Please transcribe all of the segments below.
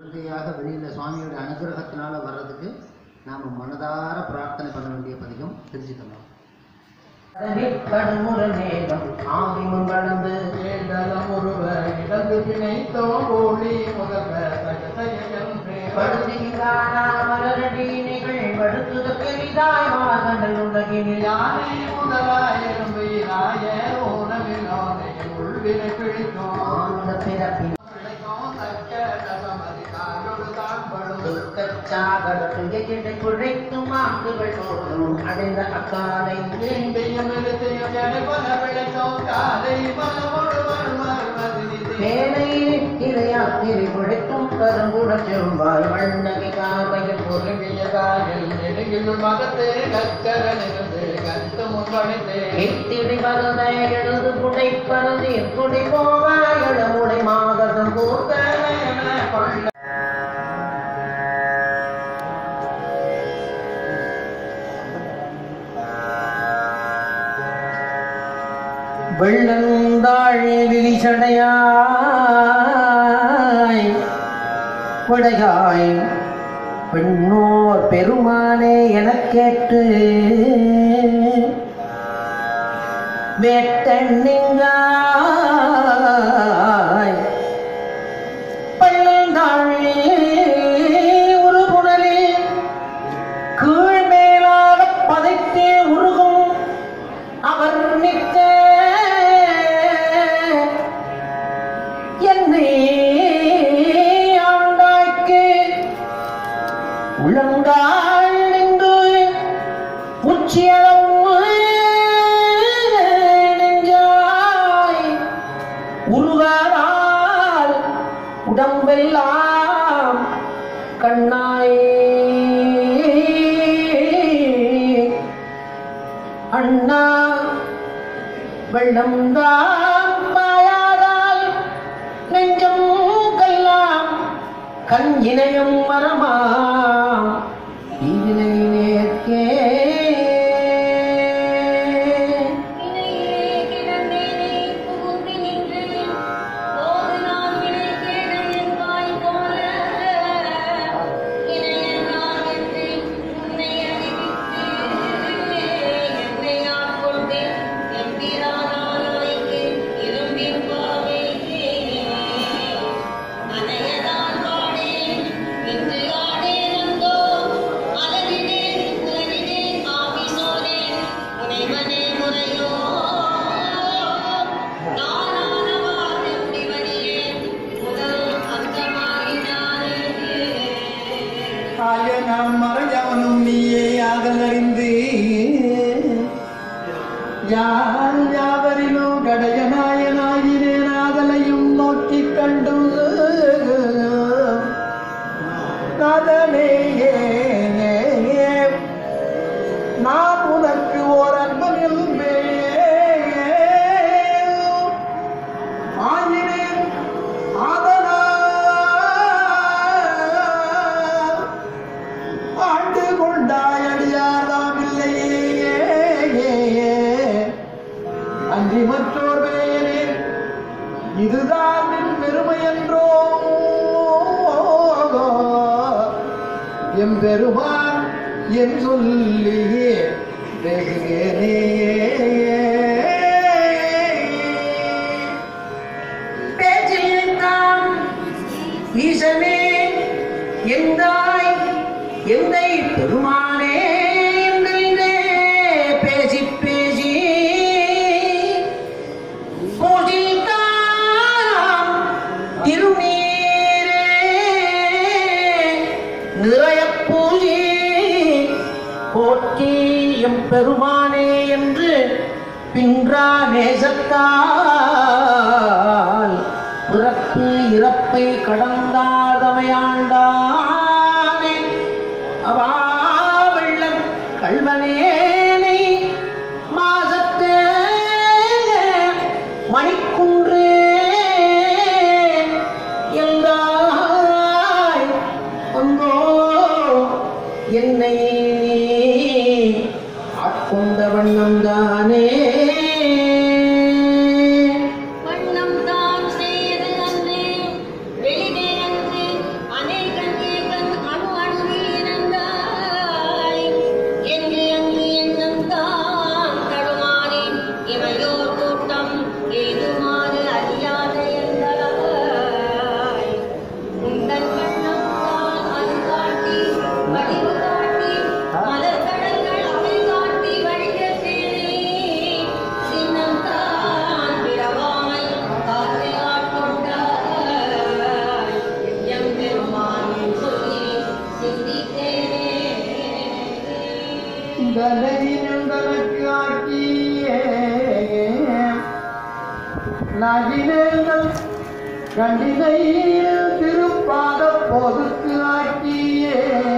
குழந்தையாக வெளியில் சுவாமியோட அனுகிரகத்தினால வர்றதுக்கு நாம் மனதார பிரார்த்தனை பண்ண வேண்டிய பதிகம் தெரிஞ்சுக்கலாம் கடுமுரநேகம் ஆவிமுன் வளர்ந்து ஏண்டலம் ஒருவ இடது பிணைத்தோம் ஓடி முதல்வ தகதையென்றே படுத்திகானா மலரடியினைகள் படுத்துத பெரிதாய் மாதங்கள் உலகினில் யானை முதலாய எறும்பையிலாய ஊனமில்லாத உள்வினை பிழைத்தோம் ஆனந்த பிறப்பின் பிழைத்தோம் தக்க தசமதி தானொரு தான்படும் துயக்கிடை குழைக்கும் ஆண்டுகள் தோறும் அடைந்த அக்காலை வேண்டியும் எழுத்தையும் ஜனபல பிழைத்தோம் காலை மனமொடு வருவது நிதி வேலையில் இளையாத்திரை குழைக்கும் கருங்குடச் செவ்வாய் வண்ணகை காவையில் பொருள் பொருளியதாயில் நெடுங்கிலும் மகத்தே கற்கரனிருந்து கத்து முன்படைத்தே எத்திடி வருத எழுது புடை பருதி குடி போவாய் எழுமுடை மாதம் கூர்த்த கொள்ள வெள்ளந்தாள் விழிசடையாய் கொடையாய் பெண்ணோர் பெருமானே எனக் கேட்டு வேட்டண்ணிங்காய் பள்ளந்தாள் ஒரு புனலில் கீழ்மேலாக பதைத்தே உருகும் அவர் நிற்க என்னை ஆண்டாய்க்கு உள்ளங்கால் நின்று உச்சியளவு நெஞ்சாய் உருவாரால் உடம்பெல்லாம் கண்ணாய் அண்ணா வெள்ளம் தான் பாயாதால் நெஞ்சம் கல்லாம் கண் இணையும் மரமாம் இதிலை நேர்க்கே வினையிலே கிடந்தேனே புகுந்து நின்றேன் போது நான் வினை கேடு என் வாய் போல இணையெல்லாம் என்று உன்னை அறிவித்து என்னை ஆட்கொண்டு எம்பிரானாய்க்கு இரும்பின் பாவைக்கு அனையதான் பாடேன் இன்று ஆடேன் அந்தோ அலறினேன் உலகினேன் ஆவிசோனேன் உனைவனே முறையோ நானானவார் முடிவனியே முதல் அந்தமாகினானே ஆயனாம் மறையவனும் நீயே ஆகலறிந்து யார் யாவரிலும் கடையனாயனாயினேன் ஆதலையும் நோக்கிக் கண்டு நாதனேயே நான் உனக்கு ஓர் அன்பனில் ஆயினேன் ஆதலால் ஆண்டு கொண்டாயடியாதாம் இல்லையே அன்றி மற்றோர் பெயரில் இதுதான் நின் பெருமை என்றோ எம் பெருமான் என் சொல்லியே வெகுகிறேனே பேச்சில் தான் ஈசனே எந்தாய் எந்தை பெருமானே என்றே பேசி பேசி போதில் தான் திருநீரே நிறைய பூஜி போற்றி எம் பெருமானே என்று பின்றா நேசத்தால் பிறப்பு இறப்பை கடந்தாதமையாண்டானே அவா வெள்ளம் கல்வனேனை மாசத்தே மணிக்குன்றே எல்லாய் வந்தோ என்னை ஆட்கொண்ட வண்ணம் தானே வண்ணம் தான் செய்து அன்று வெளிதே அன்று அநேக சிந்தனை நின்றனக்கு ஆக்கியே நகினேங்கள் கண்டினை திருப்பாத போதுக்கு ஆக்கியே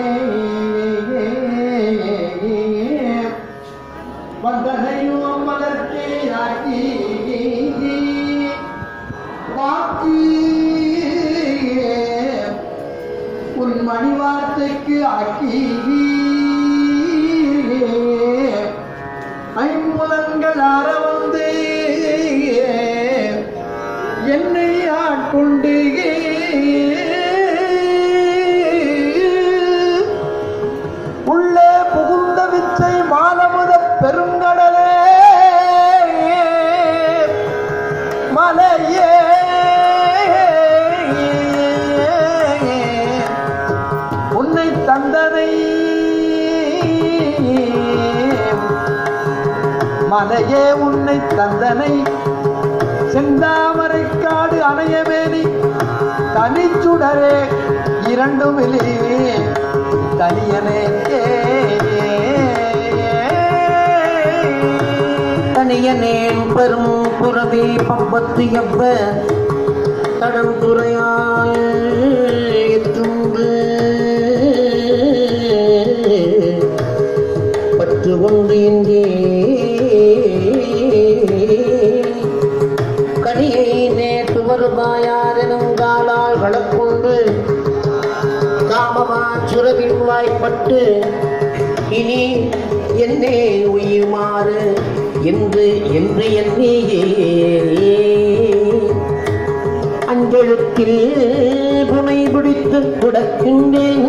வந்தனையும் மலர்க்கே ஆக்கி வாக்கி உன் மணி வார்த்தைக்கு ஆக்கி ஐம்புலன்கள் அற வந்து என்னை ஆட்கொண்டு உள்ளே புகுந்த விச்சை மானமுத பெருங்கடலே மலையே உன்னை தந்தனை மலையே உன்னை தந்தனை செந்தாமரை காடு அணையவேணி தனிச்சுடரே இரண்டுமிலே தனியனே தனியனேன் பெரும் புறவே பம்பத்து எவ்வ தடவுதுறையால் எற்றுண்டு பற்று ஒன்று எங்கே கனியை நேற்று வருவாயார் எனும் காலால் வளர்க்கொண்டு காமமா சுரவின் வாய்ப்பட்டு இனி என்னே உயுமாறு என்று என்று என்னே அஞ்செழுத்தில் புனை பிடித்து குடக்கின்றேன்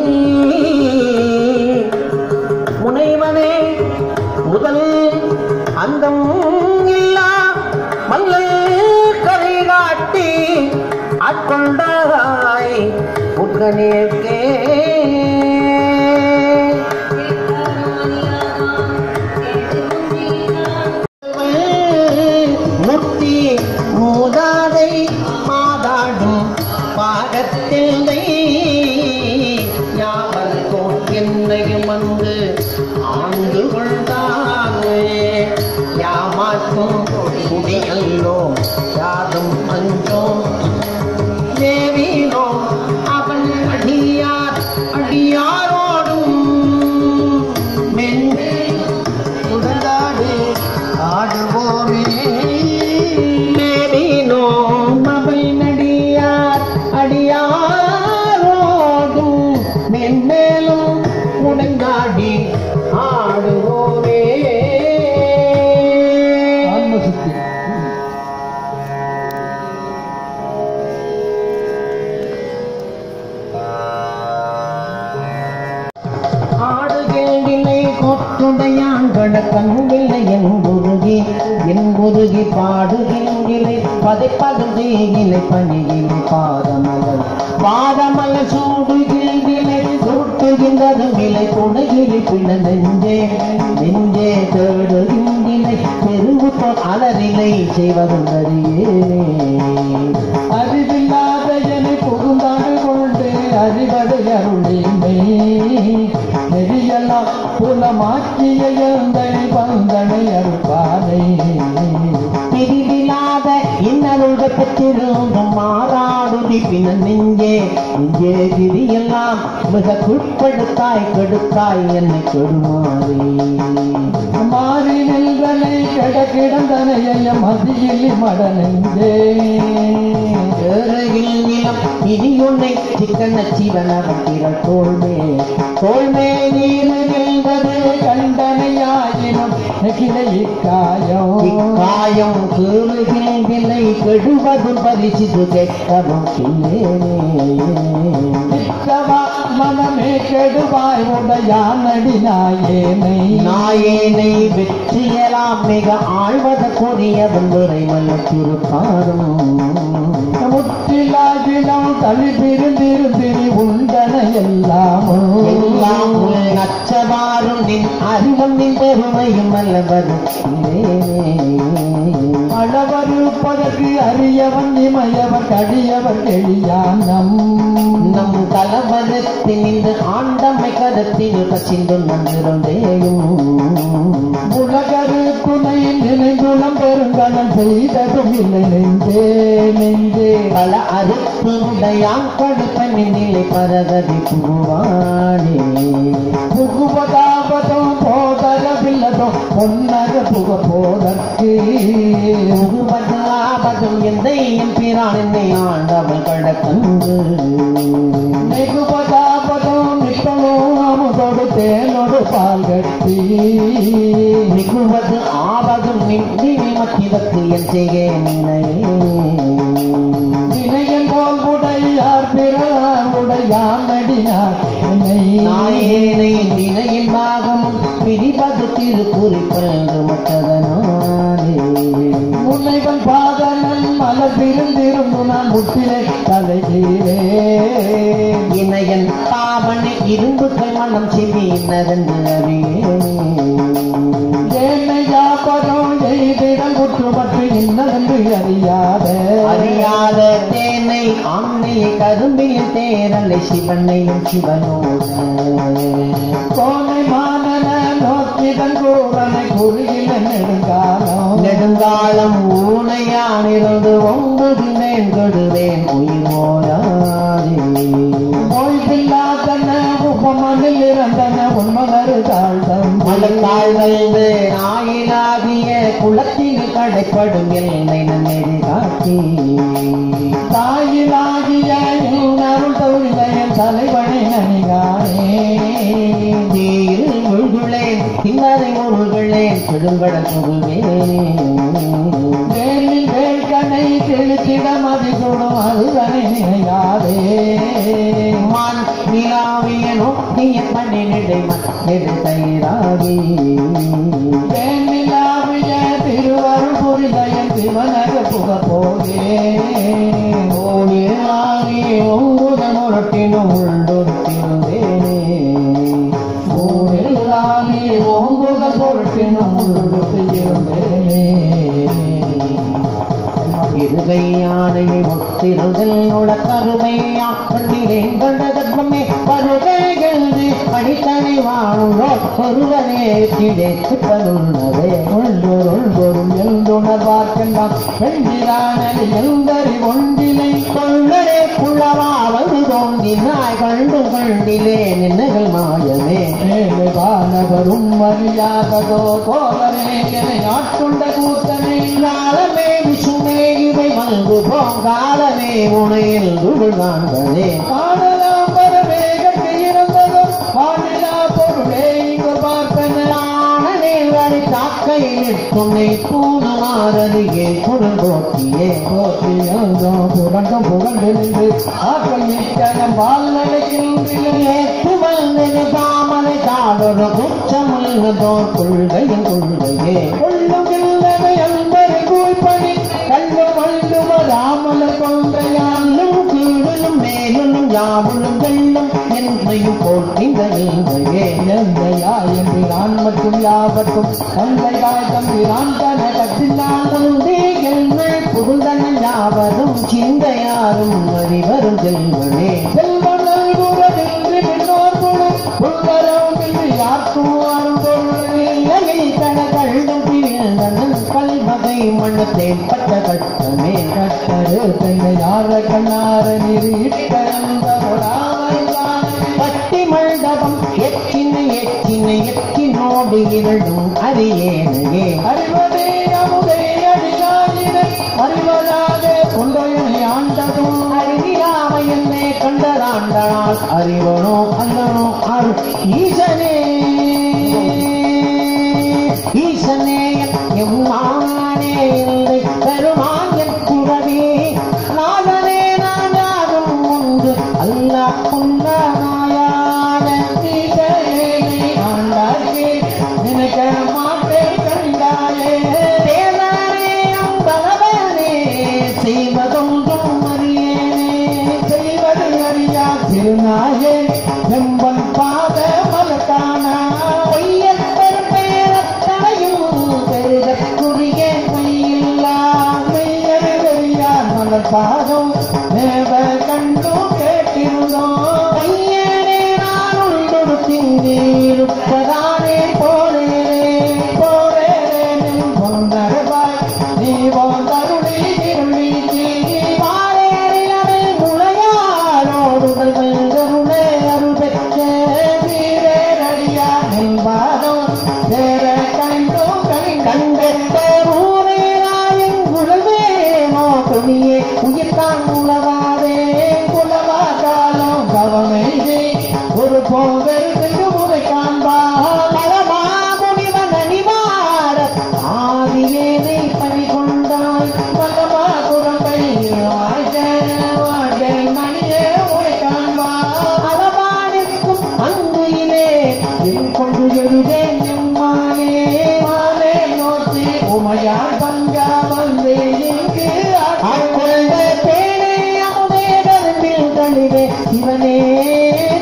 முனைவனே முதல் அந்தம் இல்லா மல்லல் கரை காட்டி ஆட்கொண்டாய் உட்கனேற்கே முத்தி மூதாதை மாதாடும் பாகத்தில்லை யாவர்க்கும் என்னையும் வந்து ஆண்டு கொண்டானே யாமாக்கும் குடியல்லோ யாதும் அஞ்சோம் தேவினோ அவன் அடியார் அடியாரோடும் மென்மே உடந்தாடு ஆடுவோமே மேலினோ மவை நடியார் அடியாரோடும் மென்மேலும் உடங்காடி ஆடுவோமே ஆன்மசக்தி ஆடுகின்றிலை கொத்துடையாண்கள கண்களை என்புருகி என்புருகி பாடுகின்றிலை பதைப்பகுதியிலை பணியிலை பாதமலர் பாதமலர் சூடுகின்றிலை சுட்டுகின்றது விலை கொடுகிலை பிள நெஞ்சே நெஞ்சே தேடுகின்றிலை பெருவு அலரிலை செய்வதுண்டறியே அறிவில்லாத என்னை புகுந்தாடு கொண்டு அறிவடை அருளினை நெறியெல்லாம் புலமாக்கிய எந்தை பந்தனை அருள்பானை பிரிவில்லாத இன்னருள் பெற்றிருந்தும் மாறாடுதி பின்ன நெஞ்சே நெஞ்சே திரியெல்லாம் மிக குட்படுத்தாய் கெடுத்தாய் என்னை கெடுமாறே மாறி நெல்களை கெட கிடந்தனைய மதியில் மடனெஞ்சே ஏழையில் நிலம் இனி உன்னை சிக்கன சிவனவத்திரள் தோல்மே தோல்மே நீர் நின்றது கண்டனையாயினும் நெகிழை இக்காயம் இக்காயம் கேளுகில்லை கெடுவது பரிசிது கேட்கவும் சித்தவா மனமே கெடுவாய் உடையானடி நாயேனை நாயேனை வெற்றியலாம் மிக ஆழ்வத கொடியவன் துறை மல்ல திருப்பாரும் முற்றிலாகிலம் தளி பிரிந்திருந்திரி உண்டன எல்லாமோ எல்லாம் உன் நச்சவாரும் நின் அறிவும் நின் பெருமையும் அல்லவரும் அளவருப்பதற்கு அரியவன் இமையவன் கடியவன் எளியான் நம் நம் கலவரத்தில் நின்று ஆண்டமை கரு உலகத்தில் கசிந்து நன்றிருந்தேயும் உலகரு துணை நினைந்துளம் பெருங்கலம் செய்ததும் இல்லை நெஞ்சே நெஞ்சே பல அறுப்பு உடையான் கடுப்பனி நிலை பரகதி புகுவானே புகுவதாவதும் போதரவில்லதும் பொன்னக புக போதற்கு புகுவது ஆபதும் எந்த என் பிரான் என்னை ஆண்டவன் கடக்கன்று மிகுவதாவதும் நித்தமும் அமுதோடு தேனோடு பால் கட்டி மிகுவது ஆபதும் நின்றி மத்திவத்து என் செய்ய நினையே இணையன் போல் உடையார் பிறார் உடையார் நடினார் என்னை நாயேனை நினையின் பாகமும் பிரிபது திருக்குறிப்பென்று மற்றதனாலே முன்னைவன் பாதனன் மலர் பிரிந்திருந்து நான் முற்றிலே தலைகீழே இணையன் பாவனை இரும்புகள் மனம் செவி இன்னதென்று அறியே என்னை யாப்பதும் எய்திடம் குற்றுமற்று இன்னதென்று அறியாத அறியாத தேனை ஆண்மையை கரும்பில் தேரலை சிவனையும் சிவனோட கோனை மானன நோக்கிதன் கூறனை குறுகில நெடுங்காலம் நெடுங்காலம் ஊனையானிருந்து ஒன்பது மேன்கொடுவேன் உயிர் மோராதே மொய்பில்லாதன உபமனில் இறந்தன உண்மகரு தாழ்தம் மலத்தாழ்ந்து நாயிலாகிய குளத்தில் கடைப்படும் எல்லை நன்னெறி காட்டி தாயிலாகிய அருள் தொழிலையன் தலைவனை நனிகானே நீர் முழுகுளேன் தின்னரை முருகுளேன் பெருங்கடல் புகுவேன் வேலில் வேல்கனை தெளித்திடம் அதிகூடும் அதுதனை நினையாதே மான் நிலாவிய நோக்கிய பணிநிலை மற்றொரு தயிராகி வேலிலாவிய திருவருள் புரிதயன் சிவனக புக போகே ஓடியாகி ஒங்குத முரட்டினும் உள்ளொருத்திருந்தேனே ஊரிலாவி ஓங்குக பொருட்டினும் இருகை யானையை ஒத்திருதல் நுட கருமையா கண்டிலேன் கண்ட கர்ப்பமே பருகைகள்ந்து பணித்தனை வாழுங்கோ ஒருவனே கிடைத்து பருள்ளதே உள்ளொருள் பொருள் எழுந்துணர்வார்க்கெல்லாம் வெண்டிரானலி எழுந்தறி ஒன்றிலை கொள்ளடே குள்ளவாவது தோன்றினாய் கண்டு கண்டிலே நின்னகள் மாயமே மேலே வானவரும் அறியாததோ கோலமே என ஆட்கொண்ட கூட்டனை காலமே விசுமே இவை வந்து போங்காலமே உனையில் துகள் காண்பதே காணலாம் வரவேகற்கு இருந்ததும் வானிலா பொருளே இங்கு பார்ப்பன ஆனேவரை காக்கையில் துணை பூனமாரதியே குரல் போக்கியே போற்றியதும் புகண்டும் புகண்டு நின்று ஆக்கள் நிச்சயம் வாழ் நடக்கின்றேன் ஏற்று வந்தது தாமரை காடொரு குற்றமுள்ளதோர் கொள்கையின் கொள்கையே கொள்ளும் இல்லவை அன்பரை கூய்பணி கல்லும் வள்ளுவ ராமலர் கொன்றையான் அல்லும் கீழிலும் மேலும் யாவலும் வெல்லும் என்றையும் போற்றிந்த இல்லையே எந்தையா என்றான் மற்றும் யாவற்றும் தந்தையாய் தம்பிரான் தன கட்டினான் குழந்தைகள் புகுந்தன யாவரும் சிந்தையாரும் அறிவரும் செல்வனே செல்வம் நல்குவதின்றி பின்னோர் குழு உள்வரம் இல்லை யாருக்கும் வாழும் பொருளே இல்லையில் கணகளும் பிரிந்தனன் கல்வகை மண்ணத்தில் பட்ட கட்டமே கட்டரு தென்னை யார கண்ணார நிறியிட்ட பட்டி மண்டபம் எச்சின எச்சின எச்சினோடு இரண்டும் அறியேனையே அறிவதே அமுதே அடியாயின அறிவதாக கொண்டோயனை ஆண்டதும் அறிவிலாமை என்னை கண்டதாண்டனால் அறிவனோ அல்லனோ அரு ஈசனே ஈசனே எம்மானே இல்லை பெருமான் என் குறவே நாதனே நான் யாரும் உண்டு அல்ல உள்ள நாயான ஈசனேனை ஆண்டாக்கே நினைக்க மாட்டேன் கண்டாயே தேவனே அம்பலவனே செய்வதொன்றும் அறியேனே செய்வது அறியா திருநாயே எம்பன் பாத மலத்தானா பொய்யற் பெரும்பெயரத்தனையும் பெருகற்குரிய மையில்லா மெய்யரு வெறியார் மலர் பாதம் மேவ கண்டு கேட்டிருந்தோம் பையனே நான் உள்ளொடுத்தின்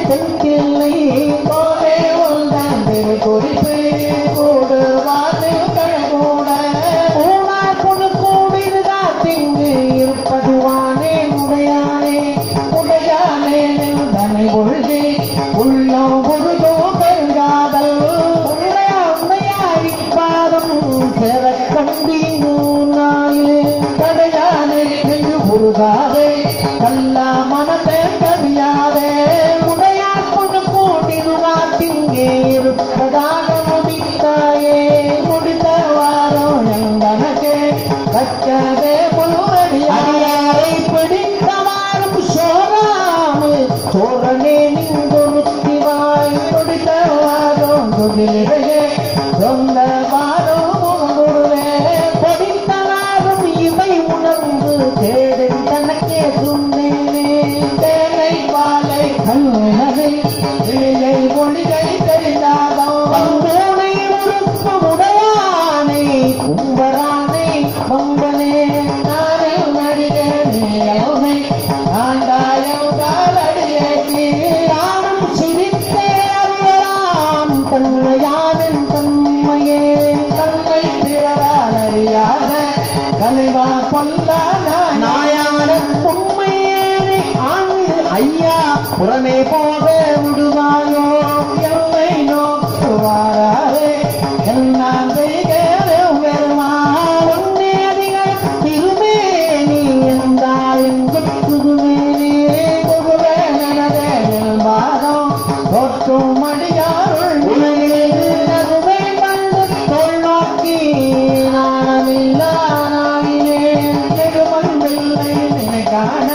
தெற்கில்லை போலே உள்தான் திரு குறிப்பு கூடு வாதில் கழகூட ஊனா கொடு கூடிருதா திங்கு இருப்பதுவானே உடையானே உடையானே தனை ஒழுகி உள்ளம் பொழுதோ பெருகாதல் உண்மையா உண்மையாயிப்பாதம் பெற கண்டீனு நாயே கடையானே என்று முருகாதே கல்லா மனத்தை கவியாதே உடையார் கொண்டு கூட்டினுவா திங்கே இருப்பதாக முடித்தாயே முடித்த வாரம் எங்கனக்கே கச்சதே முழுவடியாரை பிடித்தவாறும் சோறாமல் சோழனே நின்றொருத்திவாய் பிடித்தவாறும் குதிரையே சொந்த வாரம் முன்குருவே படித்தவாறும் இவை உணர்ந்து தேடி தனக்கே சொன்னேனே தேனை பாலை கண்ணனை இலை ஒளிகை தெரிந்தாதோ மூனை உறுப்பு உடையானை கும்பரானை கொம்பனே நானே நடிகனே யௌனை ஆண்டாயம் காலடியேற்றி நானும் சிரித்தே அறியலாம் தன்மையானின் தன்மையே தன்மை பிறரால் அறியாத கலைவா கொல்லா நாயான உண்மையேனே ஆண்டு ஐயா புறமே போக விடுவாயோ எல்லை நோக்குவாரே எல்லாம் செய்கிறேன் பெருமாள் உன்னேதிகள் திருமேனி என்றாலும் குருவேனே குருவேனதே பாதம் தொற்றும் மடியாருள் உலகில் நகுமை கண்டு தொல் நோக்கி நானமில்லா நாயினே நெடுமன் வெள்ளை நினைக்கான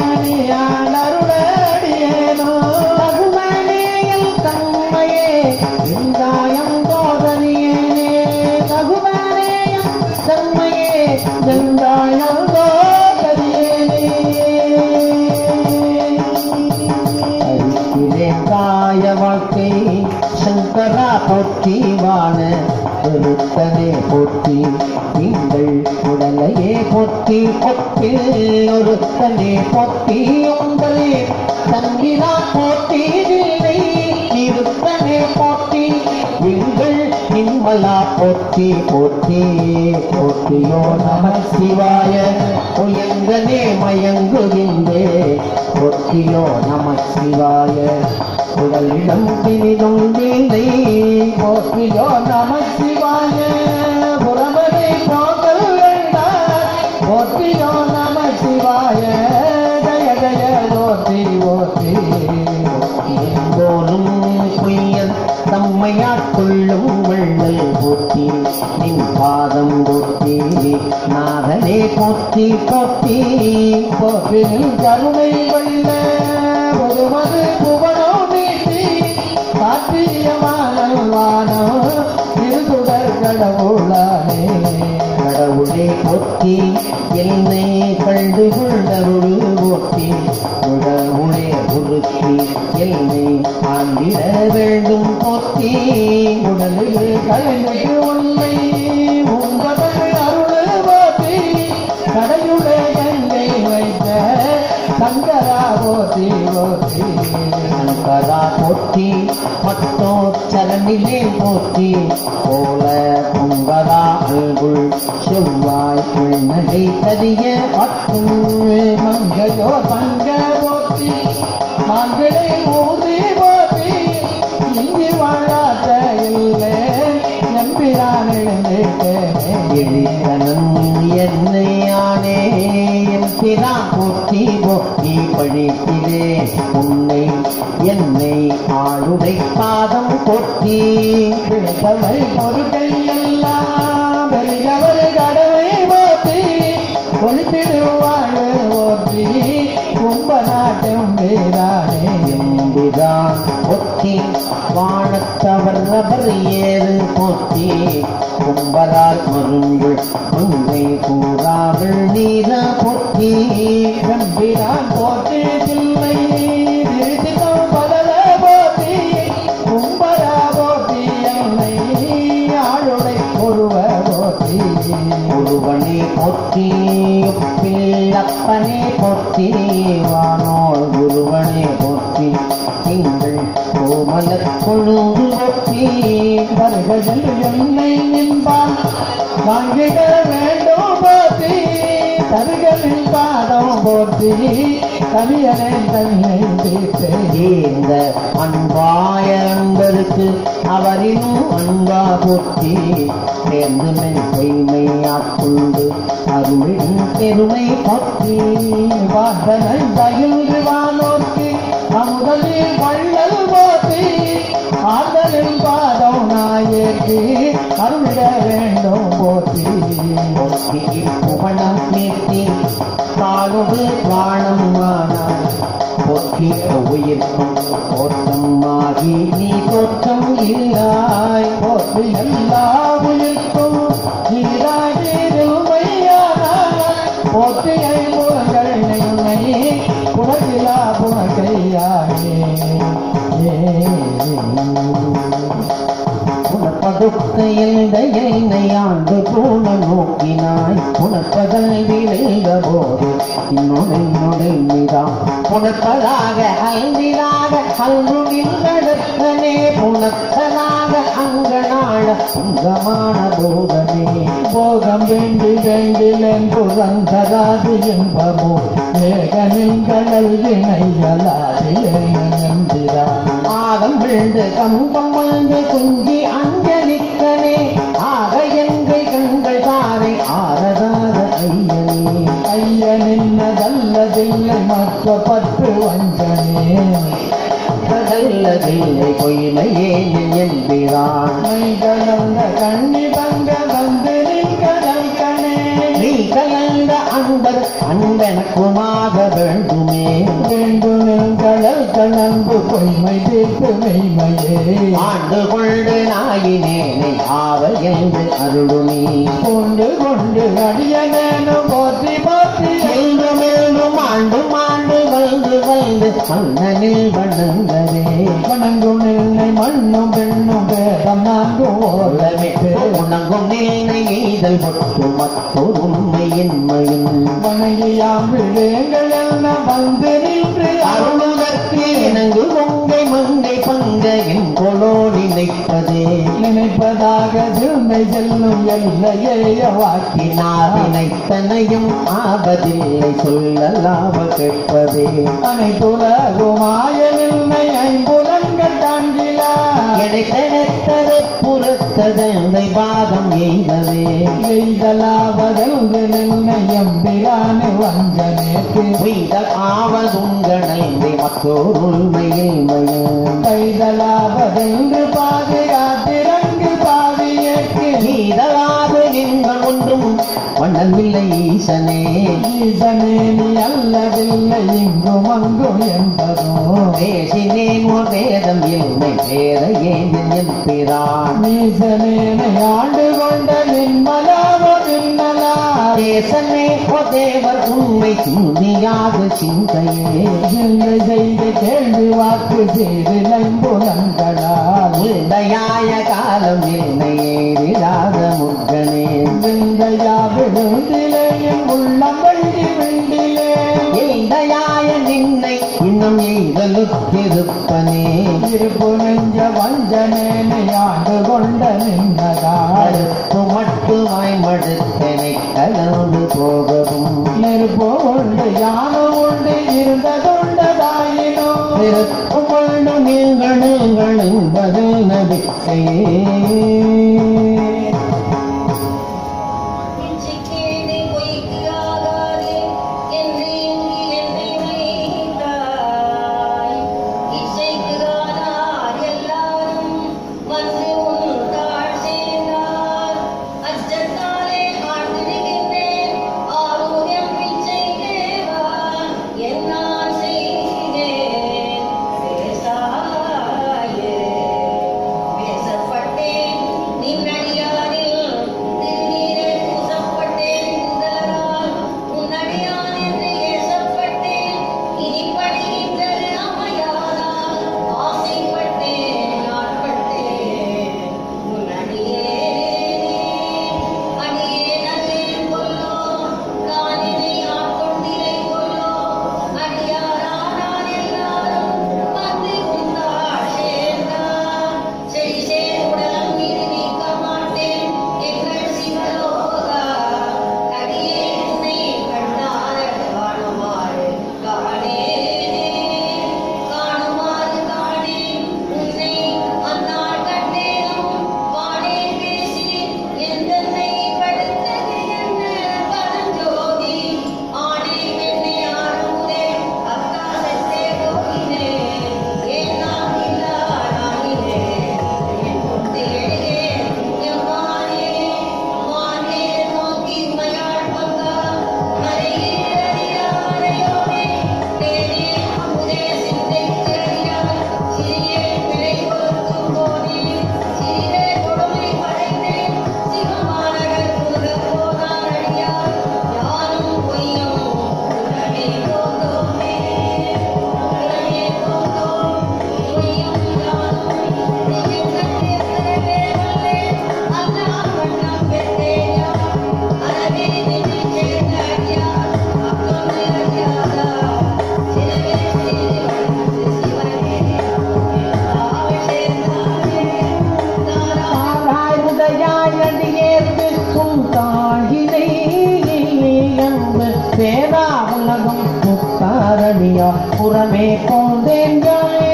நீயாளருடடியேனோ தகுமனேயில் தன்மையே வெங்காயம் தோதனியேனே தகுமனேயம் தன்மையே வெங்காயம் தோதனியேனே காய வாழ்க்கை சங்கரா போற்றி வாழ ஒருத்தனே போற்றி நீங்கள் உடலையே போற்றி பொற்றி ஒருத்தனே போற்றி உங்களே தங்கினா போற்றி இல்லை இருத்தனே போற்றி எங்கள் நிம்மலா போற்றி போற்றி போற்றியோ நம சிவாய உயங்கனே மயங்குகின்றே போற்றியோ நம சிவாய உடலிடம் பிரிதும் இல்லை போற்றியோ நம சிவாய புறமனை போகல் வேண்டாம் போற்றியோ நம சிவாய ஜய ஜய ஓத்தி ஓத்தி போலும் பொய்யன் தம்மையாட்கொள்ளும் வள்ளல் போற்றி நின் பாதம் போற்றி நாதனே போற்றி போற்றி போற்றி நின் கருணை வள்ள பொதுமது புவனோ நீட்டி காற்றியமான வானோ திருதுடர் கடவுளானே கடவுளே போற்றி என்னை கண்டு கொண்டருள் போற்றி உடவுளே உருத்தி என்னை ஆண்டிட வேண்டும் போற்றி உடலிலே கலைஞருக்கு உண்மை உங்கள் அருள் போற்றி கடையுடைய கங்கை வைத்த சங்கரா போற்றி போற்றி சங்கரா போற்றி மட்டோ சரணிலே போற்றி போல பொங்கரா அல்குள் செவ்வாய் உள்நடை தறிய பட்டும் மங்கையோ தங்க போற்றி மான்களை ஊதி போற்றி இங்கு வாழாத இல்லை நம்பிரான் எழுந்தேன் என்னையானே என் பிறா போற்றி போற்றி பழித்திலே உன்னை என்னை ஆளுடை பாதம் போற்றி பிழைத்தவை பொருட்கள் எல்லாம் பெரியவர் கடவை போற்றி ஒளித்திடுவாழ் போற்றி கும்ப நாட்டம் வீரானே எம்பிரான் போற்றி வானத்தவர் அவர் ஏறு போற்றி கும்பலால் மருங்கு மங்கை கூறாமல் நீர போற்றி எம்பிரான் போற்றி தில்லை திருத்திடம் பதல போற்றி கும்பலா போற்றி என்னை ஆளுடை ஒருவ போற்றி ஒருவனே போற்றி பிள்ளப்பனே போற்றி வானோர் குருவனே போற்றி இந்த ஏழைகள் என்னை நின்பான் வாங்கிட வேண்டும் போற்றி தருகளின் பாதம் போற்றி கவியனை தன்னை தீர்த்தே இந்த அன்பாய அன்பருக்கு அவரினும் அன்பா போற்றி சேர்ந்து மென் பொய்மையாக்கொண்டு அருளின் பெருமை போற்றி வாசனை பயின்று வானோர்க்கு அமுதலில் வள்ளல் போற்றி ஆதலின் பாதம் நாயேக்கு அருளிட வேண்டும் போற்றி போற்றி புகழம் கேட்டி தாழொடு வாழம் ஆனால் போற்றி உயிர்க்கும் தோற்றமாகி நீ தோற்றம் இல்லாய் போற்றி எல்லா உயிர்க்கும் நீராடிமையானாய் போற்றி ஐம்புலங்கள் நெய்மை புனகிலா புனகையானே உணர்படுத்த எந்த என்னை ஆண்டு போல நோக்கினாய் உணர்ப்பதல் விளைந்த போது இன்னொரு நுழைந்தான் புணர்ப்பதாக அல்விதாக அல்று நின்றடத்தனே புணர்த்தலாக அங்கனாழ அங்கமான போதமே போகம் வேண்டி வேண்டிலென் புறந்தராது என்பமோ ஏகனின் கடல் வினையலாது என்கிறார் ஆகம் விழுந்து கம்பம் வந்து குஞ்சி அஞ்சலிக்கனே ஆக எங்கள் கண்கள் தாரை ஆரதாத ஐயனே ஐயனின்னதல்லதில்லை மற்ற பற்று வஞ்சனே கடல்லதில்லை பொய்மையே என்கிறான் மைகலந்த கண்ணி தங்க வந்து கடல் கணே நீ கலந்த அன்பர் அன்பனக்குமாக வேண்டுமே வேண்டுமென் கடல் கலந்து பொய்மை தீர்த்து மெய்மையே ஆண்டு கொண்டு நாயினேனை ஆவல் என்று அருளுமே கொண்டு கொண்டு அடியனேனும் போற்றி போற்றி என்றும் என்றும் ஆண்டு ஆண்டு வந்து வந்து மன்னனில் வணங்கவே வணங்கும் நின்னை மண்ணும் பெண்ணும் பேதம் நான்கும் உள்ளமே ஓரமே உணங்கும் நிலை எய்தல் ஒட்டு மற்றொரு உண்மையின்மையும் வணங்கியாம் விடயங்கள் எல்லாம் வந்து நின்று அருளுதற்கு இணங்கு கொங்கை மங்கை பங்க என் கொலோ நினைப்பதே நினைப்பதாக திருமை செல்லும் எல்லையே வாக்கி நாவினைத்தனையும் ஆவதில்லை சொல்லலாவ கேட்பதே அனைத்துலகுமாய நின்னை ஐம்புலங்கள் தாங்கிலா எடைத்தனத்தர புறத்ததந்தை பாதம் எய்தவே எய்தலாவதென்று நின்னை எம்பிரானு வஞ்சனேக்கு உய்த ஆவதுங்கணை மற்றோர் உண்மையில் மயம் கைதலாவதென்று பாதுகாத்திரங்கு பாவியேக்கு நீதலாது எங்கள் ஒன்றும் வண்ணமில்லை ஈசனே ஈசனே நீ அல்லதில்லை இங்கும் அங்கும் என்பதோ பேசினேன் ஒரு வேதம் இல்லை வேத ஏந்தில் என் பிரான் நீசனேனை ஆண்டு கொண்ட நின்மலாவோ நின்னலா தேசனே ஓ தேவர் உண்மை சிந்தியாது சிந்தையே சிந்தை செய்து கேள்வி வாக்கு செய்திலைம்புலங்களால் உண்டையாய காலம் என்னை ஏறிடாத முக்கனே விந்தையா விழுந்திலேயும் உள்ளம் வண்டி விண்டிலே இடையாய நின்னை இன்னும் எய்தலுத்திருப்பனே இருப்பு நெஞ்ச வஞ்சனேனை ஆண்டு கொண்ட நின்னதால் அடுப்பு மட்டுமாய் மடுத்தனை கலந்து போகவும் நெருப்பு உண்டு யானம் உண்டு இருந்த கொண்டதாயினோ பிறக்கும் கொண்டு நீங்கள் நீங்கள் என்பது நபிக்கையே இன்றிக்கேடு பொய்க்கு ஆகாதே என்று எண்ணி என்னை வைத்தாய். இசைக்குதானார் எல்லாரும் வந்து உன் தாழ் சேர்ந்தார். அச்சத்தாலே ஆழ்ந்திருக்கின்றேன். ஆரோக்கியம் பிச்சை தேவா, என்னால் செய்தேன் பேசாயே. பேசப்பட்டேன் உள்ளமே கொண்டேங்காயே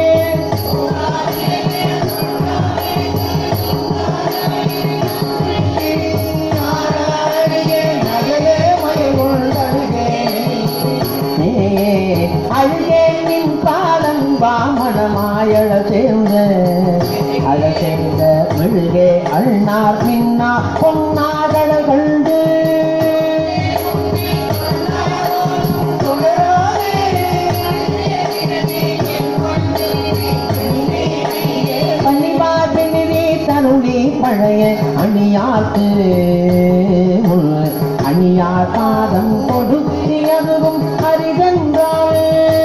அழுகேனின் பாலன் வாமணமாயழ சேர்ந்த அழ சேர்ந்த மெழுகே அண்ணார் மின்னா பொன்னாகழ கண்டு பணிவாதினிதி தருளி பழைய அணியார்க்கு முன் அணியார் பாதம் கொடுத்தி அதுவும் அரிதென்றாள்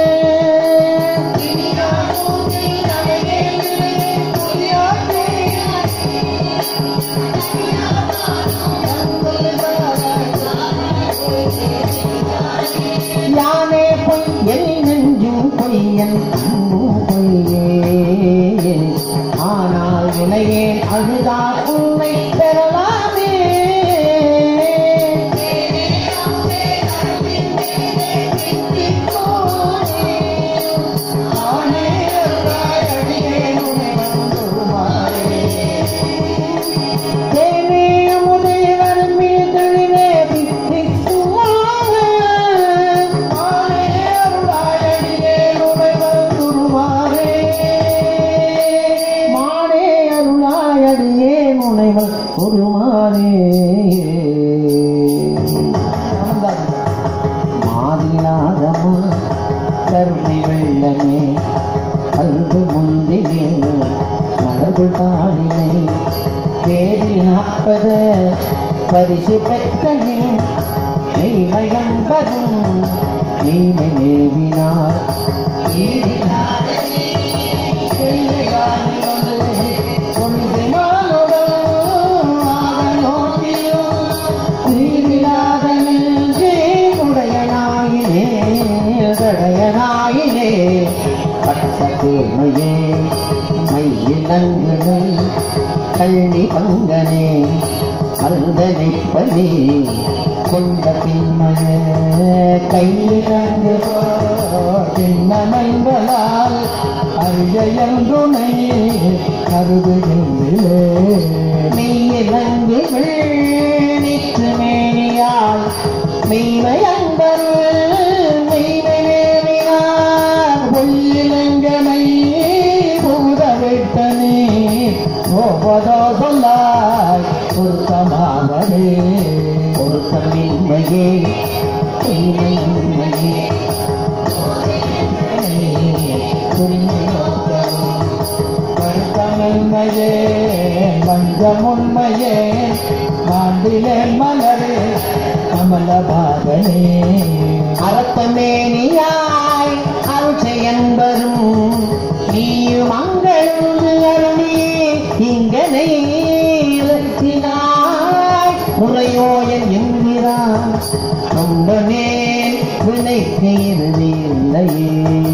யானே பொய் எல் நெஞ்சும் பொய்யன் அன்பும் பொய்யே ஆனால் வினையே அழுதா உண்மை பெறலாமே தேனே அமுதே வரம்பி தெளிவே தித்திக்குவாக. மாலே அருளாயடியே நுழைவல் துருவாரே. மாலே அருளாயடியே நுழைவல் துருவாரே. மாதிலாதமா கருணை வெள்ளமே அன்பு முந்திலே மலர்கள் தாளினை தேடி நாற்பது பரிசு பெற்றனே மெய்மயம்பதும் நீமை நேவினார் உடையனாயினே பட்ட கூர்மையே மையிலங்குனை கள்ளி பங்கனே அந்தனை பலி கொண்ட பின்மய கையிலங்கு பின்னமைங்களால் அரியன்றுனை கருதுகின்றே மெய்யிலங்கு நிற்று மேனியால் மெய்மையன்பர் மெய்மை நேரினார் பொய்யிலங்கனை பூதவிட்டனே ஓவதோ சொல்லாய் பொருத்தமாவதே பொருத்தமின்மையே மெய்மையின்மையே வருத்தமின்மையே மஞ்சமுன்மையே மாண்டிலே மலரே கமலபாகனே அறத்தமேனியாய் அருச்சை என்பதும் நீயும் அங்களும் அருளி இங்கனை இலக்கினாய் முறையோயன் என்கிறான் கொண்டனே வினைக்கு இறுதி இல்லையே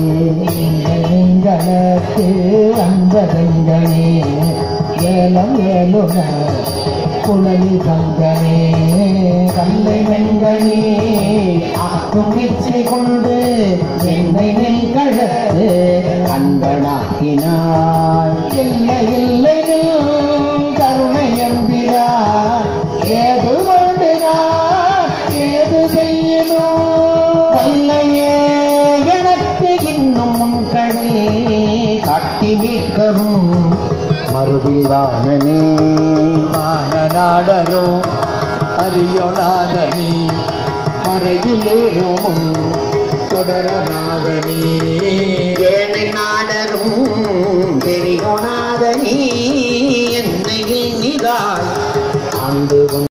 எங்களுக்கு அன்பதங்களே ஏலம் ஏலுன குழலி தங்கனே கல்லை வெண்கனே ஆக்கும் இச்சை கொண்டு என்னை நெல் கழத்து அன்பனாக்கினாய் இல்லை இல்லை கருணை என்கிறார் ஏது வேண்டுகிறார் ஏது செய்யணும் வல்லையே எனக்கு இன்னும் உன் கழி காட்டி மீட்கரும் மறுபில்வானனே மானநாடனோ அரியொணாதனி மறையிலேறும் தொடரநாதனி ஏழை நாடரும் பெரியோனாத நீ என்னை நிதாய் ஆண்டு